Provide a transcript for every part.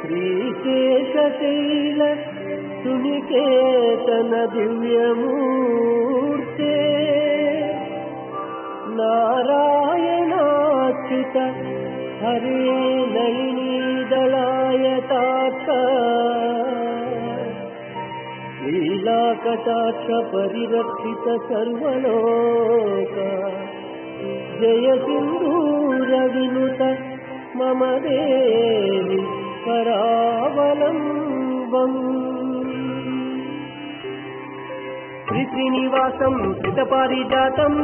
శ్రీశేషశైల సునికేతన దివ్యమూర్తే నారాయణాచ్యుత హరే నళినీదళాయతాక్ష లీలాకటాక్ష పరిరక్షిత సర్వలోక జయ సింధూర వినుత మమ దేవి కరావలంబం శ్రీ శ్రీనివాసం శ్రితపారిజాతం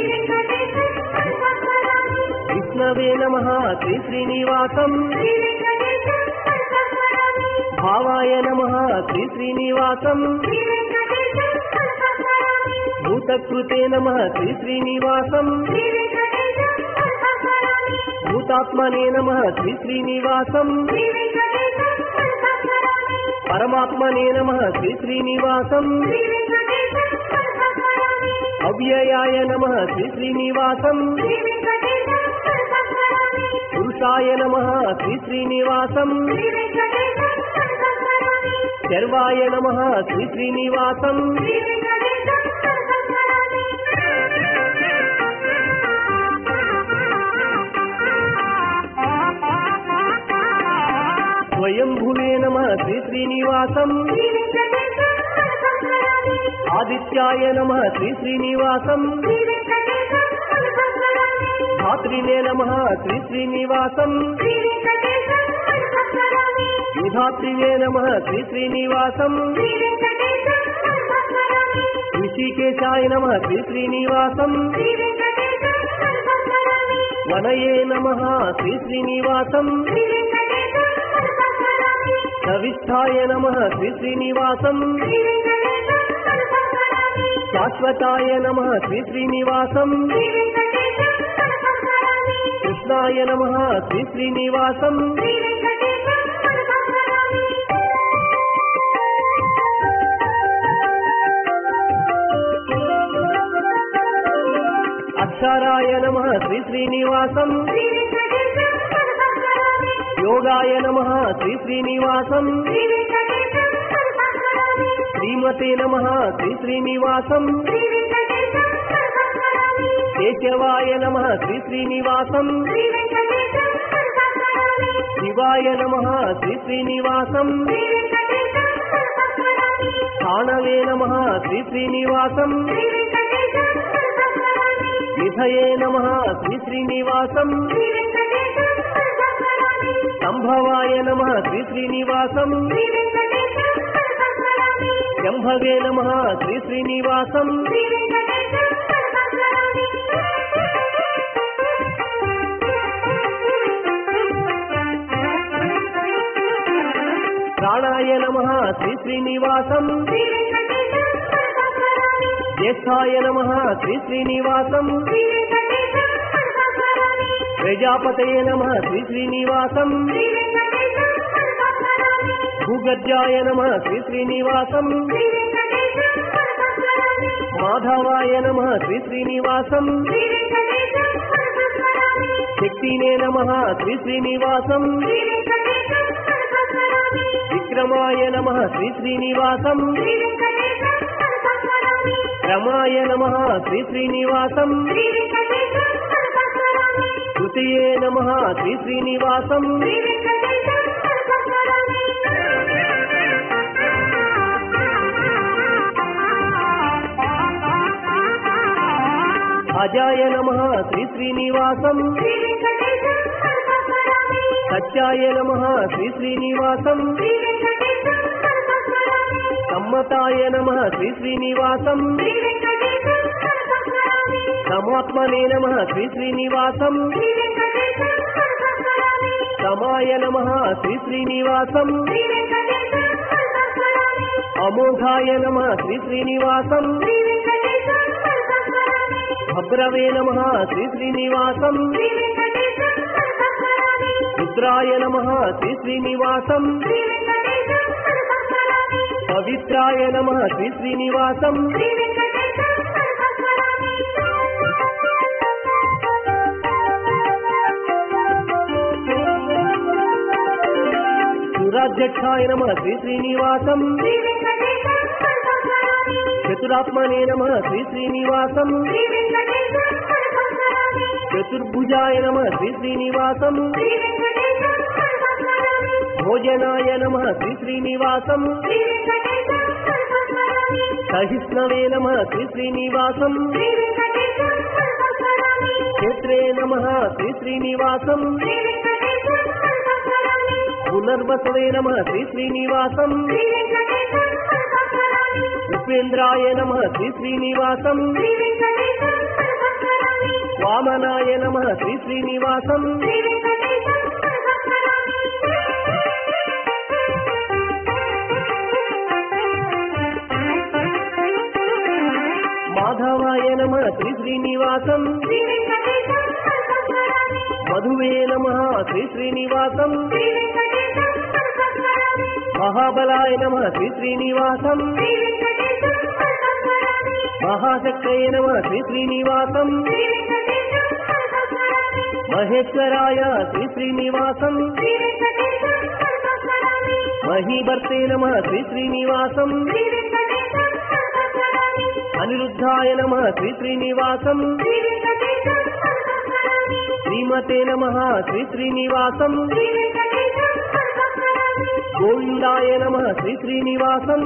విష్ణవే నమ శ్రీ శ్రీనివాసం భావాయ నమ శ్రీ శ్రీనివాసం భూతకృతే నమ శ్రీ శ్రీనివాసం భూతాత్మనే నమ శ్రీ శ్రీనివాసం పరమాత్మనే నమ శ్రీ శ్రీనివాసం అవ్యయాయ నమ శ్రీ శ్రీనివాసం పురుషాయ నమ శ్రీ శ్రీనివాసం శర్వాయ నమ శ్రీ శ్రీనివాసం స్వయంభువే నమ శ్రీ శ్రీనివాసం ఆదిత్యాయ నమ శ్రీ శ్రీనివాసం ధాత్రినే నమ శ్రీ శ్రీనివాసం విధాత్రినే నమ శ్రీ శ్రీనివాసం ఋషికేశాయ నమ శ్రీ శ్రీనివాసం వనయే నమ శ్రీ శ్రీనివాసం సవిష్టాయ నమ శ్రీ శ్రీనివాసం శాశ్వతాయ నమ శ్రీ శ్రీనివాసం కృష్ణాయ నమ శ్రీ శ్రీనివాసం అక్షరాయ నమ శ్రీ శ్రీనివాసం యోగాయ నమ శ్రీ శ్రీనివాసం శ్రీమతే నమ శ్రీ శ్రీనివాసం కేశవాయ నమ శ్రీ శ్రీనివాసం శివాయ నమ శ్రీ శ్రీనివాసం స్థానవే నమ శ్రీ శ్రీనివాసం నిధయే నమ శ్రీ శ్రీనివాసం సంభవాయ నమ శ్రీ శ్రీనివాసం శంభవే నమ శ్రీ శ్రీనివాసం ప్రాణాయ నమ శ్రీ శ్రీనివాసం జ్యేష్ఠాయ నమ శ్రీ శ్రీనివాసం ప్రజాపతయే నమ శ్రీ శ్రీనివాసం భూగర్జాయ నమ శ్రీ శ్రీనివాసం మాధవాయ నమ శ్రీ శ్రీనివాసం శక్తినే నమ శ్రీ శ్రీనివాసం విక్రమాయ నమ శ్రీ శ్రీనివాసం రమాయ నమ శ్రీ శ్రీనివాసం తృతీయే నమ శ్రీ శ్రీనివాసం అజాయ నమ శ్రీ శ్రీనివాసం సత్యాయ నమ శ్రీ శ్రీనివాసం సమ్మతాయ నమ శ్రీ శ్రీనివాసం సమాత్మనే నమ శ్రీ శ్రీనివాసం సమాయ నమ శ్రీ శ్రీనివాసం అమోఘాయ నమ శ్రీ శ్రీనివాసం భద్రవే నమ శ్రీ శ్రీనివాసం రుద్రాయ నమ శ్రీ శ్రీనివాసం పవిత్రాయ నమ శ్రీ శ్రీనివాసం లోకాధ్యక్షాయ నమ శ్రీ శ్రీనివాసం చతురాత్మనే నమ శ్రీ శ్రీనివాసం చతుర్భుజాయ నమ శ్రీ శ్రీనివాసం భోజనాయ నమ శ్రీ శ్రీనివాసం సహిష్ణవే నమ శ్రీ శ్రీనివాసం క్షేత్రే నమ శ్రీ శ్రీనివాసం పునర్వసవే నమ శ్రీ శ్రీనివాసం ఉపేంద్రాయ నమ శ్రీ శ్రీనివాసం వామనాయ నమ శ్రీ శ్రీనివాసం మాధవాయ నమ శ్రీ శ్రీనివాసం మధువే నమ శ్రీ శ్రీనివాసం మహాబలాయ నమ శ్రీ శ్రీనివాసం మహాశక్రయ నమ శ్రీ శ్రీనివాసం మహేశ్వరాయ శ్రీ శ్రీనివాసం మహీభర్తే నమ శ్రీ శ్రీనివాసం అనిరుద్ధాయ నమ శ్రీ శ్రీనివాసం శ్రీమతే నమ శ్రీ శ్రీనివాసం గోవిందాయ నమ శ్రీ శ్రీనివాసం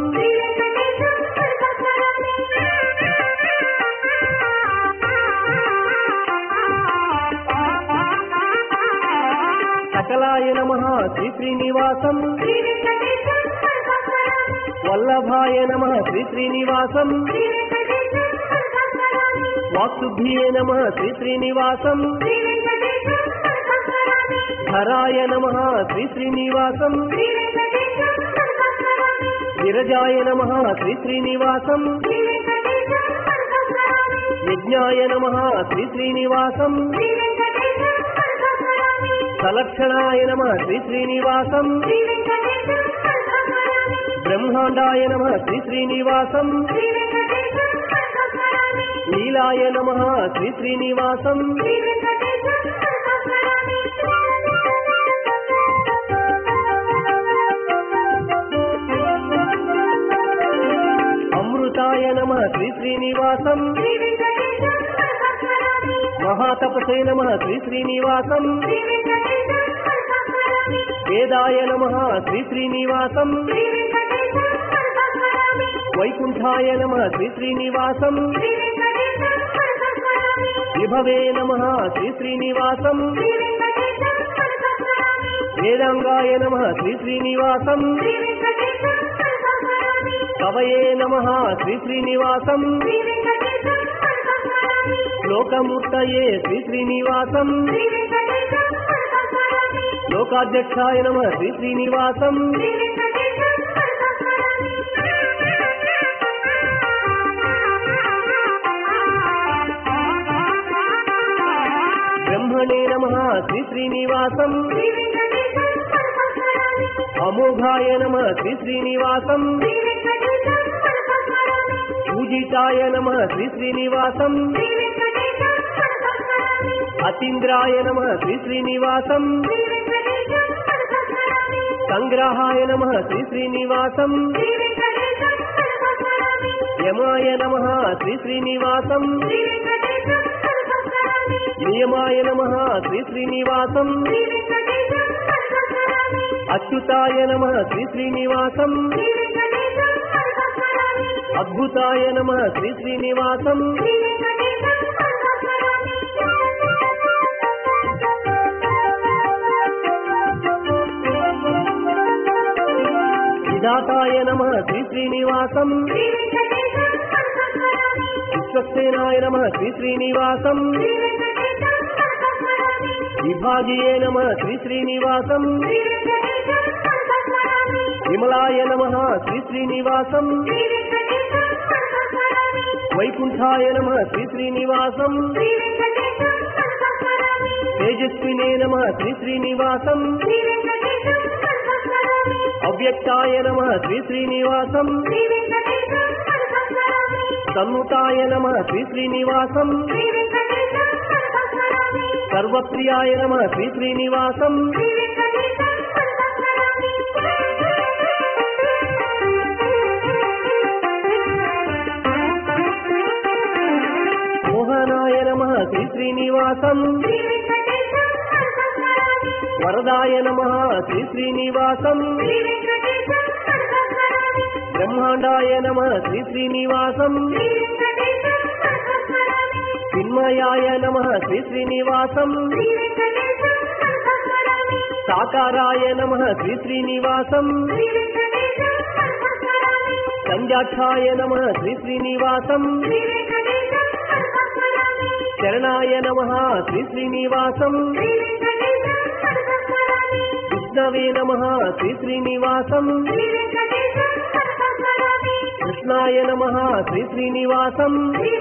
సకలాయ నమ శ్రీ శ్రీనివాసం వల్లభాయ నమ శ్రీ శ్రీనివాసం వాక్శుద్ధియే నమ శ్రీ శ్రీనివాసం ధరాయ నమ శ్రీ శ్రీనివాసం విరజాయ నమ శ్రీ శ్రీనివాసం యజ్ఞాయ నమ శ్రీ శ్రీనివాసం సలక్షణాయ నమ శ్రీ శ్రీనివాసం బ్రహ్మాండాయ నమ శ్రీ శ్రీనివాసం లీలాయ నమ శ్రీ శ్రీనివాసం అమృతాయ నమ శ్రీ శ్రీనివాసం మహాతపసే నమ శ్రీ శ్రీనివాసం వేదాయ నమ శ్రీ శ్రీనివాసం వైకుంఠాయ నమ శ్రీ శ్రీనివాసం విభవే నమ శ్రీ శ్రీనివాసం వేదాంగాయ నమ శ్రీ శ్రీనివాసం కవయే నమ శ్రీ శ్రీనివాసం లోకమూర్తయే శ్రీ శ్రీనివాసం లోకాధ్యక్షాయ నమ శ్రీ శ్రీనివాసం బ్రహ్మణే నమ శ్రీ శ్రీనివాసం అమోఘాయ నమ శ్రీ శ్రీనివాసం పూజితాయ నమ శ్రీ శ్రీనివాసం అతీంద్రాయ నమ శ్రీ శ్రీనివాసం సంగ్రహాయ నమ శ్రీ శ్రీనివాసం యమాయ నమ శ్రీ శ్రీనివాసం నియమాయ నమ శ్రీ శ్రీనివాసం అచ్యుతాయ నమ శ్రీ శ్రీనివాసం అద్భుతాయ నమ శ్రీ శ్రీనివాసం విధాతాయ నమ శ్రీ శ్రీనివాసం విశ్వక్సేనాయ నమ శ్రీ శ్రీనివాసం విభాగియే నమ శ్రీ శ్రీనివాసం విమలాయ నమ శ్రీ శ్రీనివాసం వైకుంఠాయ నమ శ్రీ శ్రీనివాసం తేజస్వినే నమ శ్రీ శ్రీనివాసం అవ్యక్తాయ నమ శ్రీ శ్రీనివాసం సన్నుతాయ నమ శ్రీ శ్రీనివాసం సర్వప్రియాయ నమ శ్రీ శ్రీనివాసం శ్రీ వెంకటేశం శ్రీ శ్రీనివాసం వరదాయ నమ శ్రీ శ్రీనివాసం బ్రహ్మాండాయ నమ శ్రీ శ్రీనివాసం చిన్మయాయ నమ శ్రీ శ్రీనివాసం సాకారాయ నమ శ్రీ శ్రీనివాసం సంజాక్షాయ నమ శ్రీ శ్రీనివాసం శరణాయ నమ శ్రీ శ్రీనివాసం విష్ణవే నమ శ్రీ శ్రీనివాసం కృష్ణాయ నమ శ్రీ శ్రీనివాసం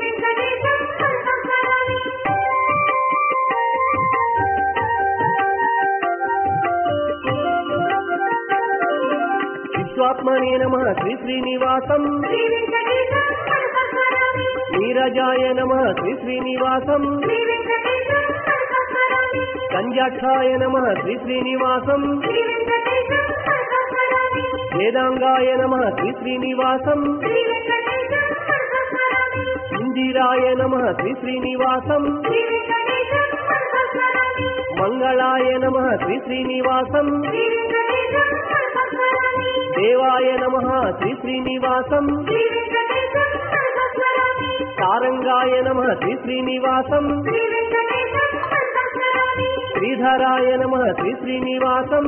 విశ్వాత్మనే నమ శ్రీ శ్రీనివాసం నీరజాయ నమ శ్రీ శ్రీనివాసం కంజాక్షాయ నమ శ్రీ శ్రీనివాసం వేదాంగాయ నమ శ్రీ శ్రీనివాసం ఇందిరాయ నమ శ్రీ శ్రీనివాసం మంగళాయ నమ శ్రీ శ్రీనివాసం దేవాయ నమ శ్రీ శ్రీనివాసం సారంగాయ నమ శ్రీ శ్రీనివాసం శ్రీధరాయ నమ శ్రీ శ్రీనివాసం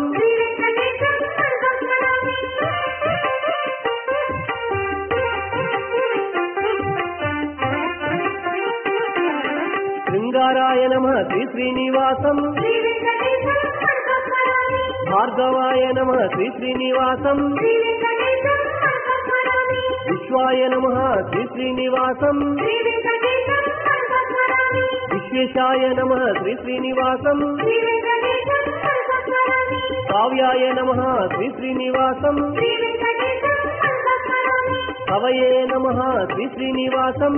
శృంగారాయ నమ శ్రీ శ్రీనివాసం భార్గవాయ నమ శ్రీ శ్రీనివాసం విశ్వాయ నమ శ్రీ శ్రీనివాసం విశ్వేశాయ నమ శ్రీ శ్రీనివాసం కావ్యాయ నమ శ్రీ శ్రీనివాసం కవయే నమ శ్రీ శ్రీనివాసం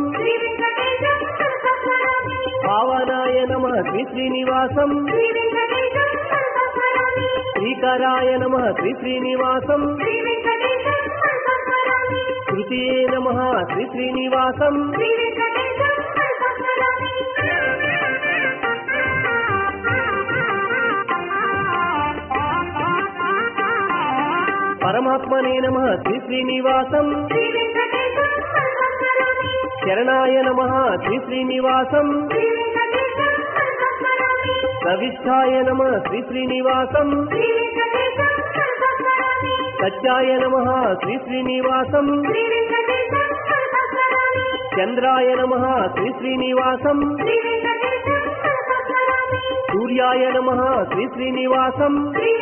పావనాయ నమ శ్రీ శ్రీనివాసం శ్రీకరాయ నమ శ్రీ శ్రీనివాసం తృతీయే నమ శ్రీ శ్రీనివాసం పరమాత్మనే నమ శ్రీ శ్రీనివాసం శరణాయ నమ శ్రీ శ్రీనివాసం ప్రవిష్టాయ నమ శ్రీ శ్రీనివాసం సత్యాయ నమ శ్రీ శ్రీనివాసం చంద్రాయ నమ శ్రీ శ్రీనివాసం సూర్యాయ నమ శ్రీ శ్రీనివాసం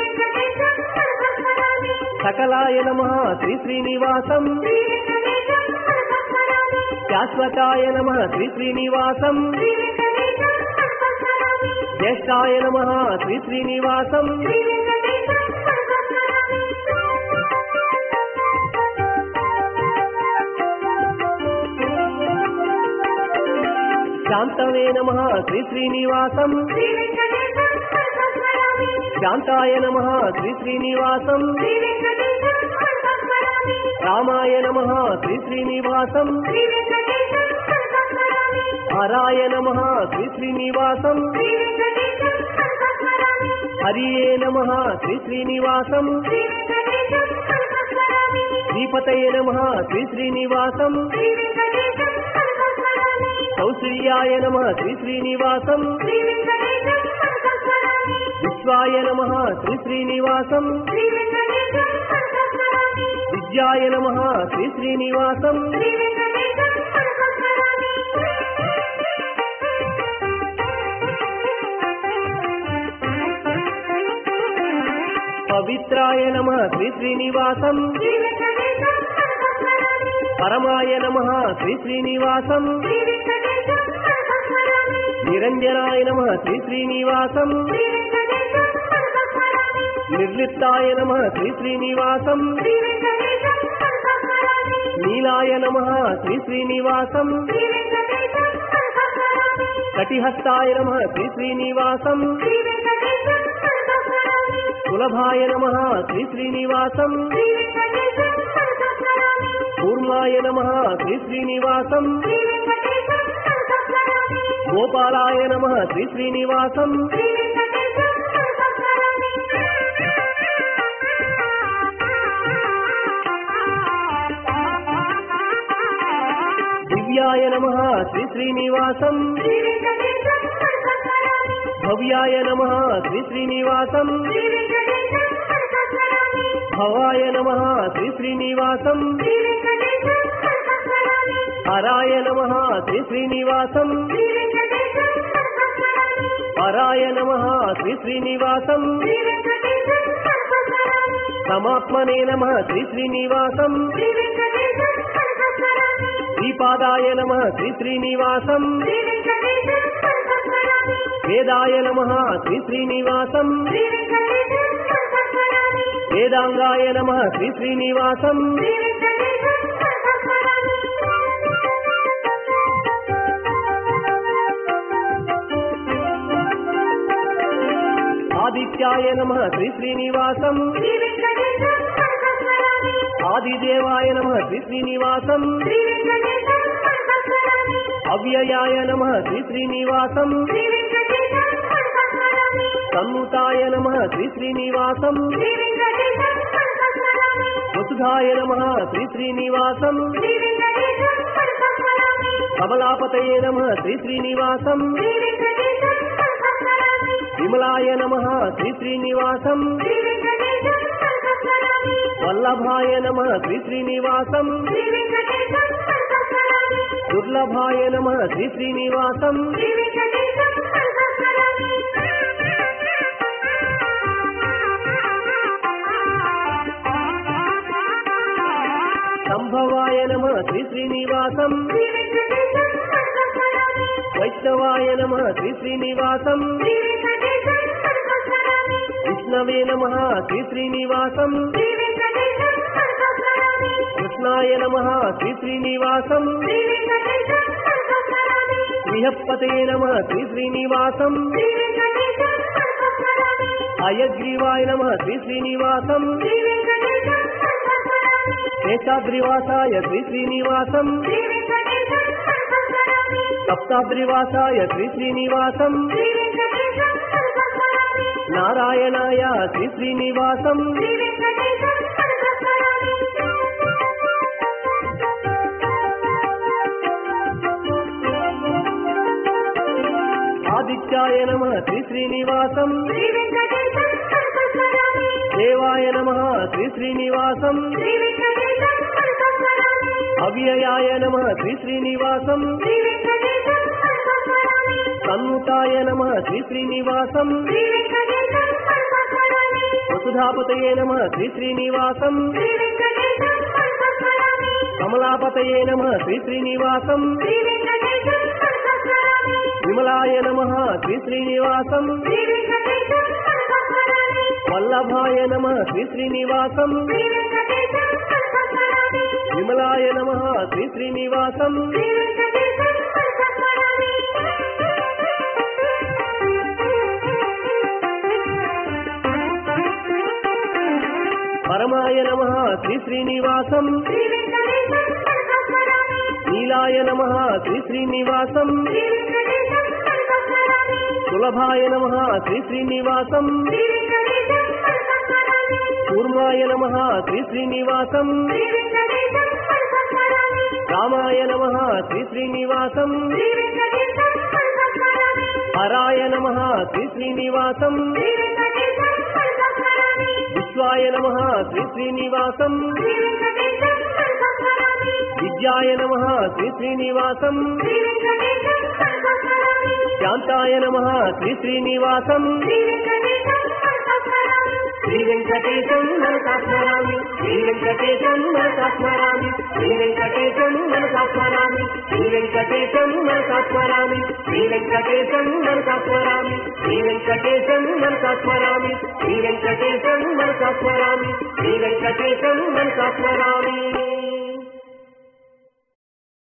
సకలాయ నమ శ్రీ శ్రీనివాసం శాశ్వతాయ నమ శ్రీ శ్రీనివాసం జ్యేష్ఠాయ నమ శ్రీ శ్రీనివాసం శాంతవే నమ శ్రీ శ్రీనివాసం శాంతాయ నమ శ్రీ శ్రీనివాసం రామాయ నమ శ్రీ శ్రీనివాసం హరాయ నమ శ్రీ శ్రీనివాసం హరియే నమ శ్రీ శ్రీనివాసం శ్రీపతయ నమ శ్రీ శ్రీనివాసం కౌసల్యాయ నమ శ్రీ శ్రీనివాసం విశ్వాయ నమ శ్రీ శ్రీనివాసం విద్యాయ నమ శ్రీ శ్రీనివాసం పవిత్రాయ నమ శ్రీ శ్రీనివాసం పరమాయ నమ శ్రీ శ్రీనివాసం నిరంజనాయ నమ శ్రీ శ్రీనివాసం నిర్లిప్తాయ నమ శ్రీ శ్రీనివాసం నీలాయ నమ శ్రీ శ్రీనివాసం కటిహస్తాయ నమ శ్రీ శ్రీనివాసం సులభాయ నమ శ్రీ శ్రీనివాసం కూర్మాయ నమ శ్రీ శ్రీనివాసం గోపాలాయ నమ శ్రీ శ్రీనివాసం దివ్యాయ నమ శ్రీ శ్రీనివాసం భవ్యాయ నమ శ్రీ శ్రీనివాసం భవాయ నమ శ్రీ శ్రీనివాసం హరాయ నమ శ్రీ శ్రీనివాసం పరాయ నమ శ్రీ శ్రీనివాసం సమాత్మనే నమ శ్రీ శ్రీనివాసం శ్రీపాదాయ నమ శ్రీ శ్రీనివాసం వేదాయ నమ శ్రీ శ్రీనివాసం వేదాంగాయ నమ శ్రీ శ్రీనివాసం ఆదిత్యాయ నమ శ్రీ శ్రీనివాసం ఆదిదేవాయ నమ శ్రీ శ్రీనివాసం అవ్యయాయ నమ శ్రీ శ్రీనివాసం సన్నుతాయ నమ శ్రీ శ్రీనివాసం వసుధాయ నమ శ్రీ శ్రీనివాసం కమలాపతయే నమ శ్రీ శ్రీనివాసం విమలాయ నమ శ్రీ శ్రీనివాసం వల్లభాయ నమ శ్రీ శ్రీనివాసం దుర్లభాయ నమ శ్రీ శ్రీనివాసం సంభవాయ నమ శ్రీ శ్రీనివాసం వైష్ణవాయ నమ శ్రీ శ్రీనివాసం విష్ణవే నమ శ్రీ శ్రీనివాసం కృష్ణాయ నమ శ్రీ శ్రీనివాసం గృహపతే నమ శ్రీ శ్రీనివాసం అయగ్రీవాయ నమ శ్రీ శ్రీనివాసం శేషాద్రివాసాయ శ్రీ శ్రీనివాసం సప్తాద్రివాసాయ శ్రీ శ్రీనివాసం నారాయణాయ శ్రీ శ్రీనివాసం ఆదిత్యాయ నమ శ్రీ శ్రీనివాసం దేవాయ నమ శ్రీ శ్రీనివాసం అవ్యయాయ నమ శ్రీ శ్రీనివాసం సన్నుతాయ నమ శ్రీ శ్రీనివాసం వసుధాపతయే నమ శ్రీ శ్రీనివాసం కమలాపతయే నమ శ్రీ శ్రీనివాసం విమలాయ నమ శ్రీ శ్రీనివాసం వల్లభాయ నమ శ్రీ శ్రీనివాసం విమలాయ నమ శ్రీ శ్రీనివాసం పరమాయ నమ శ్రీ శ్రీనివాసం నీలాయ నమ శ్రీ శ్రీనివాసం సులభాయ నమ శ్రీ శ్రీనివాసం కూర్మాయ నమ శ్రీ శ్రీనివాసం రామాయ నమ శ్రీ శ్రీనివాసం హరాయ నమ శ్రీ శ్రీనివాసం విశ్వాయ నమ శ్రీ శ్రీనివాసం విద్యాయ నమ శ్రీ శ్రీనివాసం శాంతాయ నమ శ్రీ శ్రీనివాసం శ్రీ వెంకటేశం మనసాస్మరామి శ్రీ వెంకటేశం మనసాస్మరామి శ్రీ వెంకటేశం మనసాస్మరామి శ్రీ వెంకటేశం మనసాస్మరామి శ్రీ వెంకటేశం మనసాస్మరామి శ్రీ వెంకటేశం మనసాస్మరామి శ్రీ వెంకటేశం మనసాస్మరామి శ్రీ వెంకటేశం మనసాస్మరామి